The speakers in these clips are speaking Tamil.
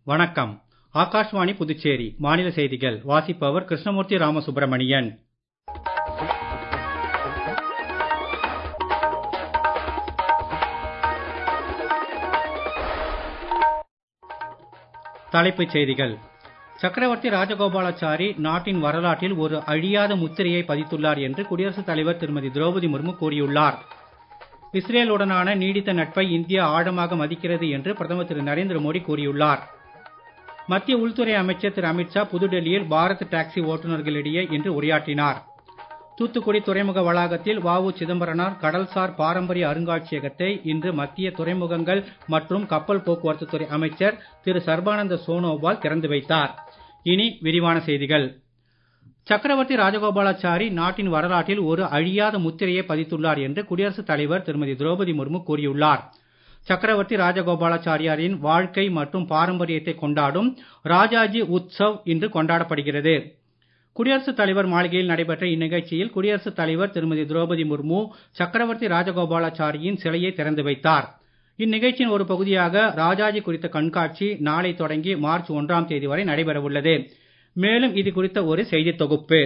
வணக்கம் ஆகாஷ்வாணி புதுச்சேரி மாநில செய்திகள் வாசிப்பவர் கிருஷ்ணமூர்த்தி ராமசுப்ரமணியன் தலைப்புச் செய்திகள் சக்கரவர்த்தி ராஜகோபாலாச்சாரி நாட்டின் வரலாற்றில் ஒரு அழியாத முத்திரையை பதித்துள்ளார் என்று குடியரசுத் தலைவர் திருமதி திரௌபதி முர்மு கூறியுள்ளார் இஸ்ரேலுடனான நீடித்த நட்பை இந்தியா ஆழமாக மதிக்கிறது என்று பிரதமர் திரு நரேந்திர மோடி கூறியுள்ளார் மத்திய உள்துறை அமைச்சர் திரு அமித்ஷா புதுடெல்லியில் பாரத் டாக்ஸி ஓட்டுநர்களிடையே இன்று உரையாற்றினார் தூத்துக்குடி துறைமுக வளாகத்தில் வ.உ. சிதம்பரனார் கடல்சார் பாரம்பரிய அருங்காட்சியகத்தை இன்று மத்திய துறைமுகங்கள் மற்றும் கப்பல் போக்குவரத்து துறை அமைச்சர் திரு சர்பானந்த சோனோவால் திறந்து வைத்தார் இனி விரிவான செய்திகள் சக்கரவர்த்தி ராஜகோபாலாச்சாரி நாட்டின் வரலாற்றில் ஒரு அழியாத முத்திரையை பதித்துள்ளார் என்று குடியரசுத் தலைவர் திருமதி திரௌபதி முர்மு கூறியுள்ளார் சக்கரவர்த்தி ராஜகோபாலாச்சாரியாரின் வாழ்க்கை மற்றும் பாரம்பரியத்தை கொண்டாடும் ராஜாஜி உத்சவ் இன்று கொண்டாடப்படுகிறது குடியரசுத் தலைவர் மாளிகையில் நடைபெற்ற இந்நிகழ்ச்சியில் குடியரசுத் தலைவர் திருமதி திரௌபதி முர்மு சக்கரவர்த்தி ராஜகோபாலாச்சாரியின் சிலையை திறந்து வைத்தார் இந்நிகழ்ச்சியின் ஒரு பகுதியாக ராஜாஜி குறித்த கண்காட்சி நாளை தொடங்கி மார்ச் ஒன்றாம் தேதி வரை நடைபெறவுள்ளது மேலும் இது குறித்த ஒரு செய்தி தொகுப்பு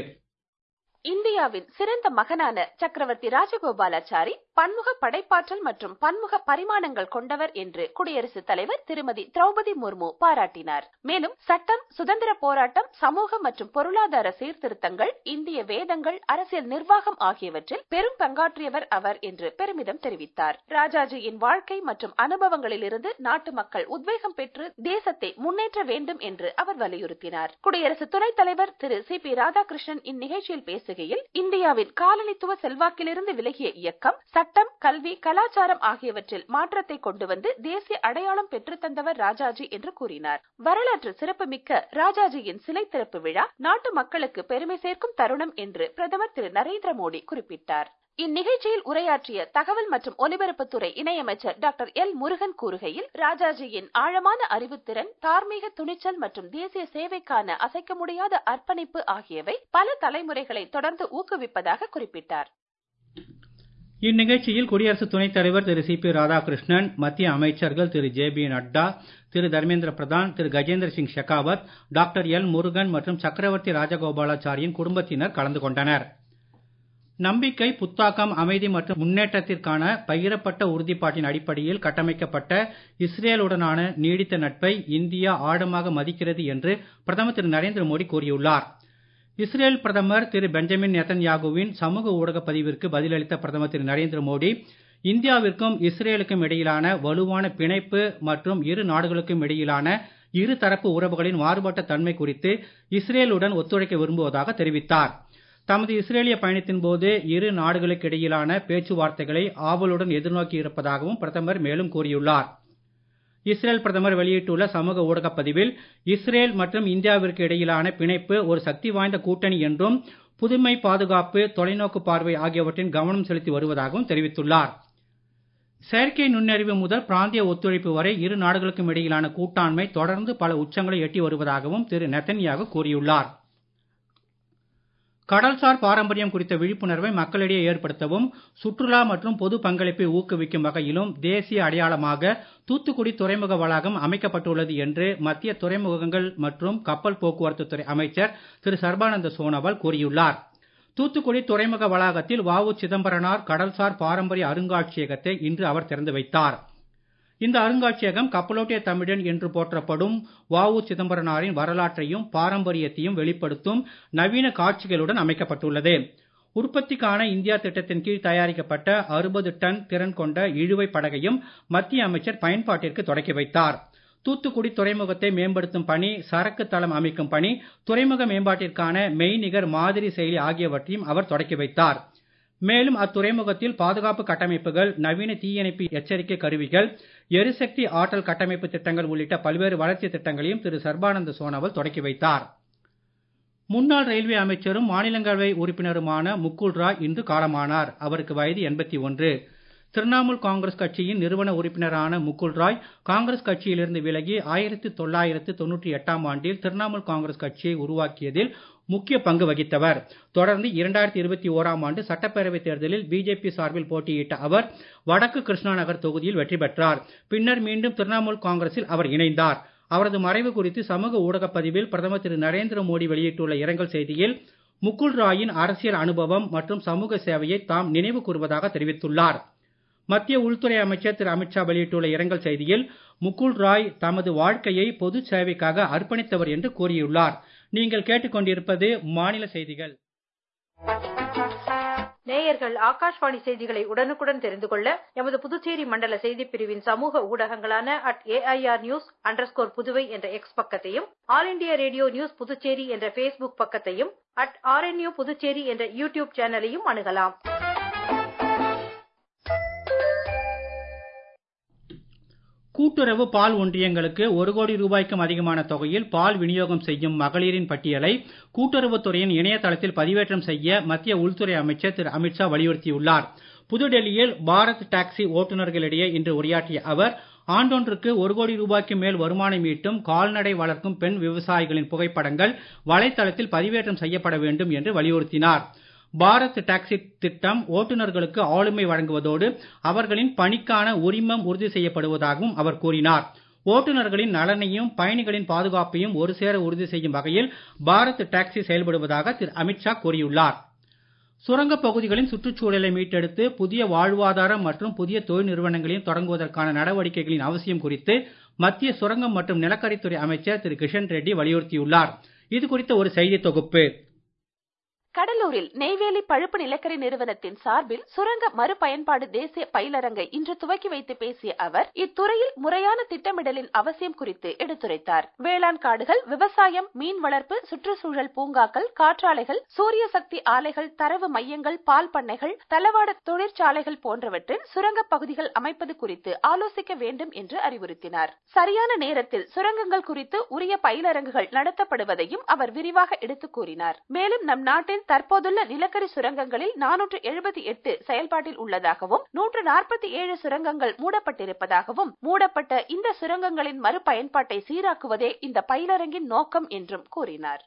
இந்தியாவின் சிறந்த மகனான சக்கரவர்த்தி ராஜகோபாலாச்சாரி பன்முக படைப்பாற்றல் மற்றும் பன்முக பரிமாணங்கள் கொண்டவர் என்று குடியரசுத் தலைவர் திருமதி திரௌபதி முர்மு பாராட்டினார் மேலும் சட்டம் சுதந்திர போராட்டம் சமூக மற்றும் பொருளாதார சீர்திருத்தங்கள் இந்திய வேதங்கள் அரசியல் நிர்வாகம் ஆகியவற்றில் பெரும் பங்காற்றியவர் அவர் என்று பெருமிதம் தெரிவித்தார் ராஜாஜியின் வாழ்க்கை மற்றும் அனுபவங்களிலிருந்து நாட்டு மக்கள் உத்வேகம் பெற்று தேசத்தை முன்னேற்ற வேண்டும் என்று அவர் வலியுறுத்தினார் குடியரசு துணைத் தலைவர் திரு சி பி ராதாகிருஷ்ணன் இந்நிகழ்ச்சியில் பேசுகிறார் பேசுகையில் இந்தியாவின் காலனித்துவ செல்வாக்கிலிருந்து விலகிய இயக்கம் சட்டம் கல்வி கலாச்சாரம் ஆகியவற்றில் மாற்றத்தை கொண்டு வந்து தேசிய அடையாளம் பெற்று தந்தவர் ராஜாஜி என்று கூறினார் வரலாற்று சிறப்புமிக்க ராஜாஜியின் சிலை திறப்பு விழா நாட்டு மக்களுக்கு பெருமை சேர்க்கும் தருணம் என்று பிரதமர் திரு நரேந்திர மோடி குறிப்பிட்டார் இந்நிகழ்ச்சியில் உரையாற்றிய தகவல் மற்றும் ஒலிபரப்புத்துறை இணையமைச்சர் டாக்டர் எல் முருகன் கூறுகையில் ராஜாஜியின் ஆழமான அறிவுத்திறன் தார்மீக துணிச்சல் மற்றும் தேசிய சேவைக்கான அசைக்க முடியாத அர்ப்பணிப்பு ஆகியவை பல தலைமுறைகளை தொடர்ந்து ஊக்குவிப்பதாக குறிப்பிட்டார் இந்நிகழ்ச்சியில் குடியரசு துணைத் தலைவர் திரு சி பி ராதாகிருஷ்ணன் மத்திய அமைச்சர்கள் திரு ஜே பி நட்டா திரு தர்மேந்திர பிரதான் திரு கஜேந்திர சிங் ஷெகாவத் டாக்டர் எல் முருகன் மற்றும் சக்கரவர்த்தி ராஜகோபாலாச்சாரியின் குடும்பத்தினர் கலந்து கொண்டனர் நம்பிக்கை புத்தாக்கம் அமைதி மற்றும் முன்னேற்றத்திற்கான பகிரப்பட்ட உறுதிப்பாட்டின் அடிப்படையில் கட்டமைக்கப்பட்ட இஸ்ரேலுடனான நீடித்த நட்பை இந்தியா ஆழமாக மதிக்கிறது என்று பிரதமர் திரு நரேந்திர மோடி கூறியுள்ளார் இஸ்ரேல் பிரதமர் திரு பெஞ்சமின் நெத்தன்யாகுவின் சமூக ஊடக பதிவிற்கு பதிலளித்த பிரதமர் திரு நரேந்திர மோடி இந்தியாவிற்கும் இஸ்ரேலுக்கும் இடையிலான வலுவான பிணைப்பு மற்றும் இரு நாடுகளுக்கும் இடையிலான இருதரப்பு உறவுகளின் மாறுபட்ட தன்மை குறித்து இஸ்ரேலுடன் ஒத்துழைக்க விரும்புவதாக தெரிவித்தார் தமது இஸ்ரேலிய பயணத்தின் போது இரு நாடுகளுக்கு இடையிலான பேச்சுவார்த்தைகளை ஆவலுடன் எதிர்நோக்கி இருப்பதாகவும் பிரதமர் மேலும் கூறியுள்ளார் இஸ்ரேல் பிரதமர் வெளியிட்டுள்ள சமூக ஊடக பதிவில் இஸ்ரேல் மற்றும் இந்தியாவிற்கு இடையிலான பிணைப்பு ஒரு சக்தி வாய்ந்த கூட்டணி என்றும் புதுமை பாதுகாப்பு தொலைநோக்கு பார்வை ஆகியவற்றின் கவனம் செலுத்தி வருவதாகவும் தெரிவித்துள்ளார் செயற்கை நுண்ணறிவு முதல் பிராந்திய ஒத்துழைப்பு வரை இரு நாடுகளுக்கும் இடையிலான கூட்டாண்மை தொடர்ந்து பல உச்சங்களை எட்டி வருவதாகவும் திரு நெத்தன்யாகு கூறியுள்ளார் கடல்சார் பாரம்பரியம் குறித்த விழிப்புணர்வை மக்களிடையே ஏற்படுத்தவும் சுற்றுலா மற்றும் பொது பங்களிப்பை ஊக்குவிக்கும் வகையிலும் தேசிய அடையாளமாக தூத்துக்குடி துறைமுக வளாகம் அமைக்கப்பட்டுள்ளது என்று மத்திய துறைமுகங்கள் மற்றும் கப்பல் போக்குவரத்து துறை அமைச்சர் திரு சர்பானந்த சோனோவால் கூறியுள்ளார் தூத்துக்குடி துறைமுக வளாகத்தில் வ.உ. சிதம்பரனார் கடல்சார் பாரம்பரிய அருங்காட்சியகத்தை இன்று அவர் திறந்து வைத்தார் இந்த அருங்காட்சியகம் கப்பலோட்டிய தமிழன் என்று போற்றப்படும் வ.உ. சிதம்பரனாரின் வரலாற்றையும் பாரம்பரியத்தையும் வெளிப்படுத்தும் நவீன காட்சிகளுடன் அமைக்கப்பட்டுள்ளது உற்பத்திக்கான இந்தியா திட்டத்தின் கீழ் தயாரிக்கப்பட்ட அறுபது டன் திறன் கொண்ட இழுவை படகையும் மத்திய அமைச்சர் பயன்பாட்டிற்கு தொடக்கி வைத்தார் தூத்துக்குடி துறைமுகத்தை மேம்படுத்தும் பணி சரக்கு தளம் அமைக்கும் பணி துறைமுக மேம்பாட்டிற்கான மெய்நிகர் மாதிரி செயலி ஆகியவற்றையும் அவர் தொடக்கி வைத்தார் மேலும் அத்துறைமுகத்தில் பாதுகாப்பு கட்டமைப்புகள் நவீன தீயணைப்பு எச்சரிக்கை கருவிகள் எரிசக்தி ஆற்றல் கட்டமைப்பு திட்டங்கள் உள்ளிட்ட பல்வேறு வளர்ச்சி திட்டங்களையும் திரு சர்பானந்த சோனோவால் தொடக்கி வைத்தார் முன்னாள் ரயில்வே அமைச்சரும் மாநிலங்களவை உறுப்பினருமான முகுல் ராய் இன்று காலமானார் அவருக்கு வயது எண்பத்தி ஒன்று திரிணாமுல் காங்கிரஸ் கட்சியின் நிறுவன உறுப்பினரான முகுல் ராய் காங்கிரஸ் கட்சியிலிருந்து விலகி ஆயிரத்தி தொள்ளாயிரத்து தொண்ணூற்றி எட்டாம் ஆண்டில் திரிணாமுல் காங்கிரஸ் கட்சியை உருவாக்கியதில் முக்கிய பங்கு வகித்தவர் தொடர்ந்து இரண்டாயிரத்தி இருபத்தி ஓராம் ஆண்டு சட்டப்பேரவை தேர்தலில் பிஜேபி சார்பில் போட்டியிட்ட அவர் வடக்கு கிருஷ்ணா நகர் தொகுதியில் வெற்றி பெற்றார் பின்னர் மீண்டும் திரிணாமுல் காங்கிரசில் அவர் இணைந்தார் அவரது மறைவு குறித்து சமூக ஊடகப் பதிவில் பிரதமர் திரு நரேந்திர மோடி வெளியிட்டுள்ள இரங்கல் செய்தியில் முகுல் ராயின் அரசியல் அனுபவம் மற்றும் சமூக சேவையை தாம் நினைவு கூறுவதாக தெரிவித்துள்ளார் மத்திய உள்துறை அமைச்சர் திரு அமித்ஷா வெளியிட்டுள்ள இரங்கல் செய்தியில் முகுல் ராய் தமது வாழ்க்கையை பொது சேவைக்காக அர்ப்பணித்தவர் என்று கூறியுள்ளார் நீங்கள் கேட்டுக்கொண்டிருப்பது மாநில செய்திகள் நேயர்கள் ஆகாஷ்வாணி செய்திகளை உடனுக்குடன் தெரிந்து கொள்ள எமது புதுச்சேரி மண்டல செய்திப் பிரிவின் சமூக ஊடகங்களான at AIR news underscore Puduvai என்ற எக்ஸ் பக்கத்தையும் All India Radio news Puducherry என்ற ஃபேஸ்புக் பக்கத்தையும் அட் ஆர்என்யூ புதுச்சேரி என்ற யூடியூப் சேனலையும் அணுகலாம் கூட்டுறவு பால் ஒன்றியங்களுக்கு ஒரு கோடி ரூபாய்க்கும் அதிகமான தொகையில் பால் விநியோகம் செய்யும் மகளிரின் பட்டியலை கூட்டுறவுத்துறையின் இணையதளத்தில் பதிவேற்றம் செய்ய மத்திய உள்துறை அமைச்சர் திரு அமித்ஷா வலியுறுத்தியுள்ளார் புதுடெல்லியில் பாரத் டாக்ஸி ஓட்டுநர்களிடையே இன்று உரையாற்றிய அவர் ஆண்டொன்றுக்கு ஒரு கோடி ரூபாய்க்கு மேல் வருமானம் ஈட்டும் கால்நடை வளர்க்கும் பெண் விவசாயிகளின் புகைப்படங்கள் வலைத்தளத்தில் பதிவேற்றம் செய்யப்பட வேண்டும் என்று வலியுறுத்தினார் பாரத் டாக்ஸி திட்டம் ஓட்டுநர்களுக்கு ஆளுமை வழங்குவதோடு அவர்களின் பணிக்கான உரிமம் உறுதி செய்யப்படுவதாகவும் அவர் கூறினார் ஓட்டுநர்களின் நலனையும் பயணிகளின் பாதுகாப்பையும் ஒரு சேர உறுதி செய்யும் வகையில் பாரத் டாக்ஸி செயல்படுவதாக திரு அமித்ஷா கூறியுள்ளார் சுரங்கப் பகுதிகளின் சுற்றுச்சூழலை மீட்டெடுத்து புதிய வாழ்வாதாரம் மற்றும் புதிய தொழில் நிறுவனங்களையும் தொடங்குவதற்கான நடவடிக்கைகளின் அவசியம் குறித்து மத்திய சுரங்கம் மற்றும் நிலக்கரித்துறை அமைச்சர் திரு கிஷன் ரெட்டி வலியுறுத்தியுள்ளார் இது குறித்த ஒரு செய்தி தொகுப்பு கடலூரில் நெய்வேலி பழுப்பு நிலக்கரி நிறுவனத்தின் சார்பில் சுரங்க மறுபயன்பாடு தேசிய பயிலரங்கை இன்று துவக்கி வைத்து பேசிய அவர் இத்துறையில் முறையான திட்டமிடலின் அவசியம் குறித்து எடுத்துரைத்தார் வேளாண் காடுகள் விவசாயம் மீன் வளர்ப்பு சுற்றுச்சூழல் பூங்காக்கள் காற்றாலைகள் சூரிய சக்தி ஆலைகள் தரவு மையங்கள் பால் பண்ணைகள் தளவாட தொழிற்சாலைகள் போன்றவற்றில் சுரங்க பகுதிகள் அமைப்பது குறித்து ஆலோசிக்க வேண்டும் என்று அறிவுறுத்தினார் சரியான நேரத்தில் சுரங்கங்கள் குறித்து உரிய பயிலரங்குகள் நடத்தப்படுவதையும் அவர் விரிவாக எடுத்துக் கூறினார் மேலும் நம் நாட்டின் தற்போதுள்ள நிலக்கரி சுரங்கங்களில் நானூற்று எழுபத்தி எட்டு செயல்பாட்டில் உள்ளதாகவும் நூற்று நாற்பத்தி ஏழு சுரங்கங்கள் மூடப்பட்டிருப்பதாகவும் மூடப்பட்ட இந்த சுரங்கங்களின் மறுபயன்பாட்டை சீராக்குவதே இந்த பயிலரங்கின் நோக்கம் என்றும் கூறினார்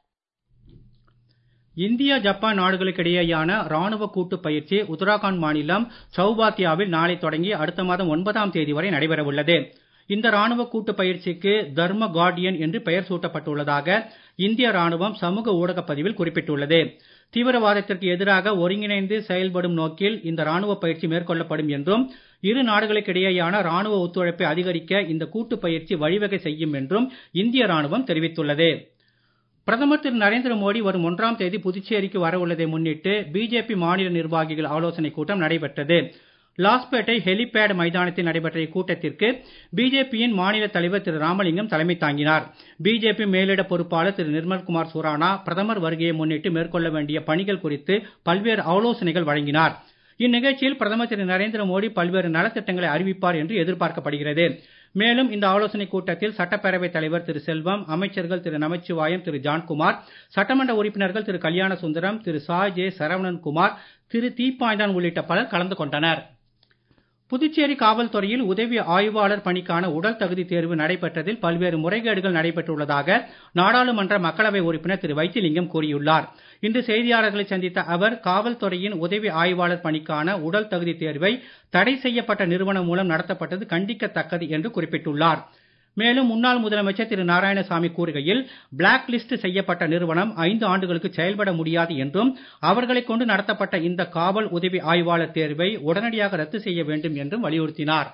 இந்தியா ஜப்பான் நாடுகளுக்கிடையேயான ராணுவ கூட்டு பயிற்சி உத்தராகண்ட் மாநிலம் சௌபாத்தியாவில் நாளை தொடங்கி அடுத்த மாதம் ஒன்பதாம் தேதி வரை நடைபெற உள்ளது இந்த ராணுவ கூட்டு பயிற்சிக்கு தர்ம கார்டியன் என்று பெயர் சூட்டப்பட்டுள்ளதாக இந்திய ராணுவம் சமூக ஊடக பதிவில் குறிப்பிட்டுள்ளது தீவிரவாதத்திற்கு எதிராக ஒருங்கிணைந்து செயல்படும் நோக்கில் இந்த ராணுவ பயிற்சி மேற்கொள்ளப்படும் என்றும் இரு நாடுகளுக்கிடையேயான ராணுவ ஒத்துழைப்பை அதிகரிக்க இந்த கூட்டு பயிற்சி வழிவகை செய்யும் என்றும் இந்திய ராணுவம் தெரிவித்துள்ளது பிரதமர் திரு நரேந்திர மோடி வரும் ஒன்றாம் தேதி புதுச்சேரிக்கு வர உள்ளதை முன்னிட்டு பிஜேபி மாநில நிர்வாகிகள் ஆலோசனைக் கூட்டம் நடைபெற்றது லாஸ்பேட்டை ஹெலிபேட் மைதானத்தில் நடைபெற்ற இக்கூட்டத்திற்கு பிஜேபியின் மாநில தலைவர் திரு ராமலிங்கம் தலைமை தாங்கினார் பிஜேபி மேலிட பொறுப்பாளர் திரு நிர்மல்குமார் சுரானா பிரதமர் வருகையை முன்னிட்டு மேற்கொள்ள வேண்டிய பணிகள் குறித்து பல்வேறு ஆலோசனைகள் வழங்கினார் இந்நிகழ்ச்சியில் பிரதமர் திரு நரேந்திர மோடி பல்வேறு நலத்திட்டங்களை அறிவிப்பார் என்று எதிர்பார்க்கப்படுகிறது மேலும் இந்த ஆலோசனைக் கூட்டத்தில் சட்டப்பேரவைத் தலைவர் திரு செல்வம் அமைச்சர்கள் திரு நமச்சிவாயம் திரு ஜான்குமார் சட்டமன்ற உறுப்பினர்கள் திரு கல்யாண சுந்தரம் திரு சாய் ஜே சரவணன் குமார் திரு தீப்பாய்ந்தான் உள்ளிட்ட பலர் கலந்து கொண்டனர் புதுச்சேரி காவல்துறையில் உதவி ஆய்வாளர் பணிக்கான உடல் தகுதி தேர்வு நடைபெற்றதில் பல்வேறு முறைகேடுகள் நடைபெற்றுள்ளதாக நாடாளுமன்ற மக்களவை உறுப்பினர் திரு வைத்திலிங்கம் கூறியுள்ளார் இன்று செய்தியாளர்களை சந்தித்த அவர் காவல்துறையின் உதவி ஆய்வாளர் பணிக்கான உடல் தகுதி தேர்வை தடை செய்யப்பட்ட நிறுவனம் மூலம் நடத்தப்பட்டது கண்டிக்கத்தக்கது என்று குறிப்பிட்டுள்ளார் மேலும் முன்னாள் முதலமைச்சர் திரு நாராயணசாமி கூறுகையில் பிளாக் லிஸ்ட் செய்யப்பட்ட நிறுவனம் ஐந்து ஆண்டுகளுக்கு செயல்பட முடியாது என்றும் அவர்களை கொண்டு நடத்தப்பட்ட இந்த காவல் உதவி ஆய்வாளர் தேர்வை உடனடியாக ரத்து செய்ய வேண்டும் என்றும் வலியுறுத்தினார்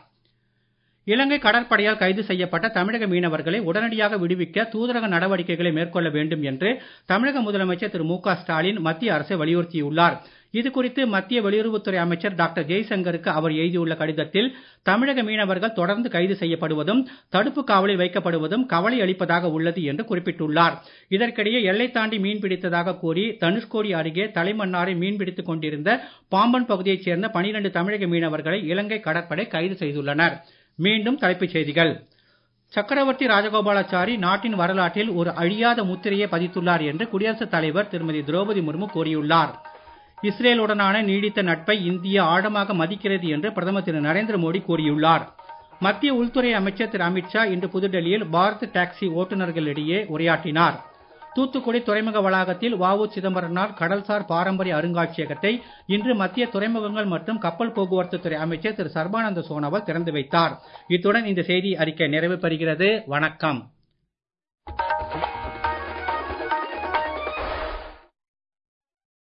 இலங்கை கடற்படையால் கைது செய்யப்பட்ட தமிழக மீனவர்களை உடனடியாக விடுவிக்க தூதரக நடவடிக்கைகளை மேற்கொள்ள வேண்டும் என்று தமிழக முதலமைச்சர் திரு மு க ஸ்டாலின் மத்திய அரசை வலியுறுத்தியுள்ளார் இது குறித்து மத்திய வெளியுறவுத்துறை அமைச்சர் டாக்டர் ஜெய்சங்கருக்கு அவர் எழுதியுள்ள கடிதத்தில் தமிழக மீனவர்கள் தொடர்ந்து கைது செய்யப்படுவதும் தடுப்பு காவலில் வைக்கப்படுவதும் கவலை அளிப்பதாக உள்ளது என்று குறிப்பிட்டுள்ளார் இதற்கிடையே எல்லை தாண்டி மீன் பிடித்ததாக கூறி தனுஷ்கோடி அருகே தலைமன்னாரை மீன்பிடித்துக் கொண்டிருந்த பாம்பன் பகுதியைச் சேர்ந்த பனிரெண்டு தமிழக மீனவர்களை இலங்கை கடற்படை கைது செய்துள்ளனர் மீண்டும் தலைப்புச் செய்திகள் சக்கரவர்த்தி ராஜகோபாலாச்சாரி நாட்டின் வரலாற்றில் ஒரு அழியாத முத்திரையை பதித்துள்ளார் என்று குடியரசுத் தலைவர் திருமதி திரௌபதி முர்மு கூறியுள்ளார் இஸ்ரேலுடனான நீடித்த நட்பை இந்தியா ஆழமாக மதிக்கிறது என்று பிரதமர் திரு நரேந்திர மோடி கூறியுள்ளார் மத்திய உள்துறை அமைச்சர் திரு அமித்ஷா இன்று புதுடெல்லியில் பாரத் டாக்ஸி ஓட்டுநர்களிடையே உரையாற்றினார் தூத்துக்குடி துறைமுக வளாகத்தில் வ சிதம்பரனார் கடல்சார் பாரம்பரிய அருங்காட்சியகத்தை இன்று மத்திய துறைமுகங்கள் மற்றும் கப்பல் போக்குவரத்து துறை அமைச்சர் திரு சர்பானந்த சோனோவால் திறந்து வைத்தார் இத்துடன் இந்த செய்தி அறிக்கை நிறைவு பெறுகிறது வணக்கம்